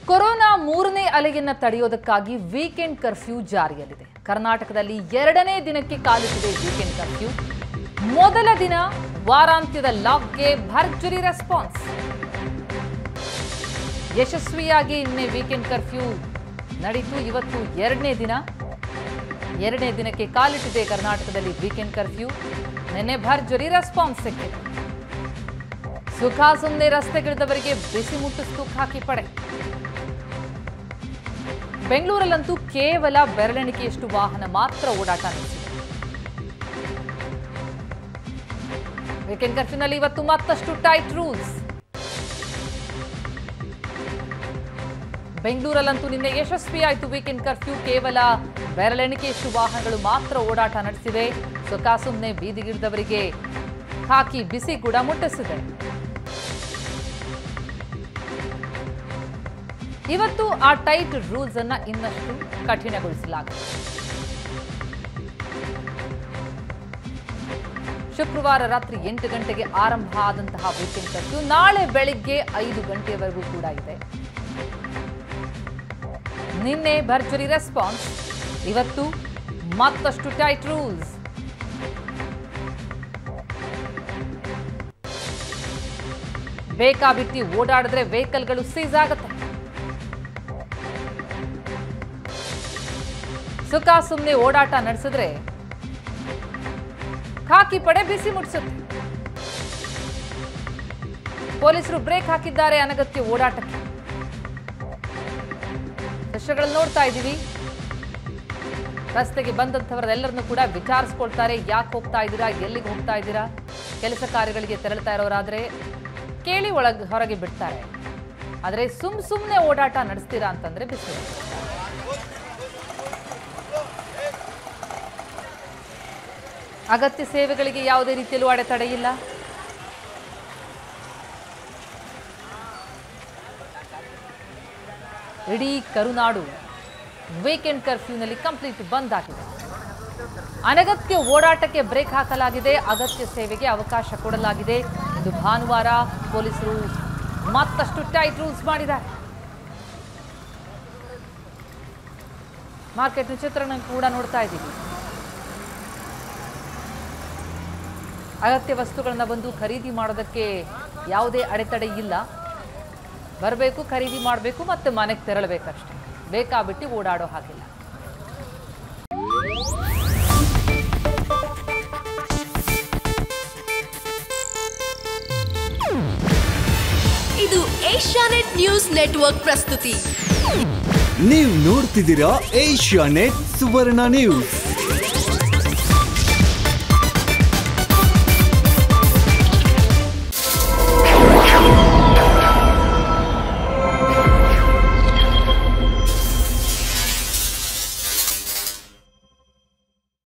corona ಮೂರನೇ ಅಲೆಯನ್ನ ತಡೆಯೋದಕ್ಕಾಗಿ weekend curfew ಜಾರಿಯಲ್ಲಿದೆ ಕರ್ನಾಟಕದಲ್ಲಿ ಎರಡನೇ ದಿನಕ್ಕೆ ಕಾಲಿಟ್ಟಿದೆ ವೀಕೆಂಡ್ ಕರ್ಫ್ಯೂ ಮೊದಲ ದಿನ ವಾರಾಂತ್ಯದ ಲಾಕ್ಗೆ ಭರ್ಜರಿ ರೆಸ್ಪಾನ್ಸ್ ಯಶಸ್ವಿಯಾಗಿ ನಿನ್ನೆ ವೀಕೆಂಡ್ ಕರ್ಫ್ಯೂ ನಡೀತು ಇವತ್ತು ಎರಡನೇ ದಿನ ಎರಡನೇ ದಿನಕ್ಕೆ ಕಾಲಿಟ್ಟಿದೆ ಕರ್ನಾಟಕದಲ್ಲಿ ವೀಕೆಂಡ್ ಕರ್ಫ್ಯೂ ನಿನ್ನೆ ಭರ್ಜರಿ ರೆಸ್ಪಾನ್ಸ್ ಸಿಕ್ಕಿದೆ ಸುಖ ಸುಮ್ಮನೆ ರಸ್ತೆಗಿಳಿದವರಿಗೆ ಬಿಸಿ ಮುಟ್ಟಿಸ್ತು ಖಾಕಿ ಪಡೆ ಬೆಂಗಳೂರಲ್ಲಂತೂ ಕೇವಲ ಬೆರಳೆಣಿಕೆಯಷ್ಟು ವಾಹನ ಮಾತ್ರ ಓಡಾಟ ನಡೆಸಿದೆ ವೀಕೆಂಡ್ ಕರ್ಫ್ಯೂನಲ್ಲಿ ಇವತ್ತು ಮತ್ತಷ್ಟು ಟೈಟ್ ರೂಲ್ಸ್ ಬೆಂಗಳೂರಲ್ಲಂತೂ ನಿನ್ನೆ ಯಶಸ್ವಿಯಾಯಿತು ವೀಕೆಂಡ್ ಕರ್ಫ್ಯೂ ಕೇವಲ ಬೆರಳೆಣಿಕೆಯಷ್ಟು ವಾಹನಗಳು ಮಾತ್ರ ಓಡಾಟ ನಡೆಸಿವೆ ಸುಮ್ಮನೆ ಬೀದಿಗಿಳಿದವರಿಗೆ ಖಾಕಿ ಬಿಸಿ ಕೂಡ ಮುಟ್ಟಿಸಿದೆ ಇವತ್ತು ಆ ಟೈಟ್ ರೂಲ್ಸ್ ಅನ್ನ ಇನ್ನಷ್ಟು ಕಠಿಣಗೊಳಿಸಲಾಗಿದೆ ಶುಕ್ರವಾರ ರಾತ್ರಿ ಎಂಟು ಗಂಟೆಗೆ ಆರಂಭ ಆದಂತಹ ವೀಕೆಂಡ್ ಕರ್ಫ್ಯೂ ನಾಳೆ ಬೆಳಿಗ್ಗೆ ಐದು ಗಂಟೆಯವರೆಗೂ ಕೂಡ ಇದೆ ನಿನ್ನೆ ಭರ್ಜರಿ ರೆಸ್ಪಾನ್ಸ್ ಇವತ್ತು ಮತ್ತಷ್ಟು ಟೈಟ್ ರೂಲ್ಸ್ ಬೇಕಾಬಿಟ್ಟಿ ಓಡಾಡಿದ್ರೆ ವೆಹಿಕಲ್ಗಳು ಸೀಸ್ ಆಗುತ್ತೆ ಸುಖ ಸುಮ್ಮನೆ ಓಡಾಟ ನಡೆಸಿದ್ರೆ ಖಾಕಿ ಪಡೆ ಬಿಸಿ ಮುಟ್ಟಿಸುತ್ತೆ ಪೊಲೀಸರು ಬ್ರೇಕ್ ಹಾಕಿದ್ದಾರೆ ಅನಗತ್ಯ ಓಡಾಟಕ್ಕೆ ದೃಶ್ಯಗಳಲ್ಲಿ ನೋಡ್ತಾ ಇದ್ದೀವಿ ರಸ್ತೆಗೆ ಬಂದಂಥವರೆಲ್ಲರನ್ನು ಕೂಡ ವಿಚಾರಿಸ್ಕೊಳ್ತಾರೆ ಯಾಕೆ ಹೋಗ್ತಾ ಇದ್ದೀರಾ ಎಲ್ಲಿಗೆ ಹೋಗ್ತಾ ಇದ್ದೀರಾ ಕೆಲಸ ಕಾರ್ಯಗಳಿಗೆ ತೆರಳ್ತಾ ಇರೋರಾದ್ರೆ ಕೇಳಿ ಒಳಗೆ ಹೊರಗೆ ಬಿಡ್ತಾರೆ ಆದರೆ ಸುಮ್ ಸುಮ್ಮನೆ ಓಡಾಟ ನಡೆಸ್ತೀರಾ ಅಂತಂದ್ರೆ ಬಿಸಿ ಅಗತ್ಯ ಸೇವೆಗಳಿಗೆ ಯಾವುದೇ ರೀತಿಯಲ್ಲೂ ಅಡೆತಡೆ ಇಲ್ಲ ಇಡೀ ಕರುನಾಡು ವೀಕೆಂಡ್ ಕರ್ಫ್ಯೂನಲ್ಲಿ ಕಂಪ್ಲೀಟ್ ಬಂದ್ ಆಗಿದೆ ಅನಗತ್ಯ ಓಡಾಟಕ್ಕೆ ಬ್ರೇಕ್ ಹಾಕಲಾಗಿದೆ ಅಗತ್ಯ ಸೇವೆಗೆ ಅವಕಾಶ ಕೊಡಲಾಗಿದೆ ಇದು ಭಾನುವಾರ ಪೊಲೀಸರು ಮತ್ತಷ್ಟು ಟೈಟ್ ರೂಲ್ಸ್ ಮಾಡಿದ್ದಾರೆ ಮಾರ್ಕೆಟ್ ಚಿತ್ರಣ ಕೂಡ ನೋಡ್ತಾ ಇದ್ದೀವಿ ಅಗತ್ಯ ವಸ್ತುಗಳನ್ನ ಬಂದು ಖರೀದಿ ಮಾಡೋದಕ್ಕೆ ಯಾವುದೇ ಅಡೆತಡೆ ಇಲ್ಲ ಬರಬೇಕು ಖರೀದಿ ಮಾಡಬೇಕು ಮತ್ತೆ ಮನೆಗೆ ತೆರಳಬೇಕಷ್ಟೆ ಬೇಕಾಬಿಟ್ಟು ಓಡಾಡೋ ಹಾಗಿಲ್ಲ ಇದು ಏಷ್ಯಾನೆಟ್ ನ್ಯೂಸ್ ನೆಟ್ವರ್ಕ್ ಪ್ರಸ್ತುತಿ ನೀವು ನೋಡ್ತಿದ್ದೀರಾ ಏಷ್ಯಾ ನೆಟ್ ಸುವರ್ಣ ನ್ಯೂಸ್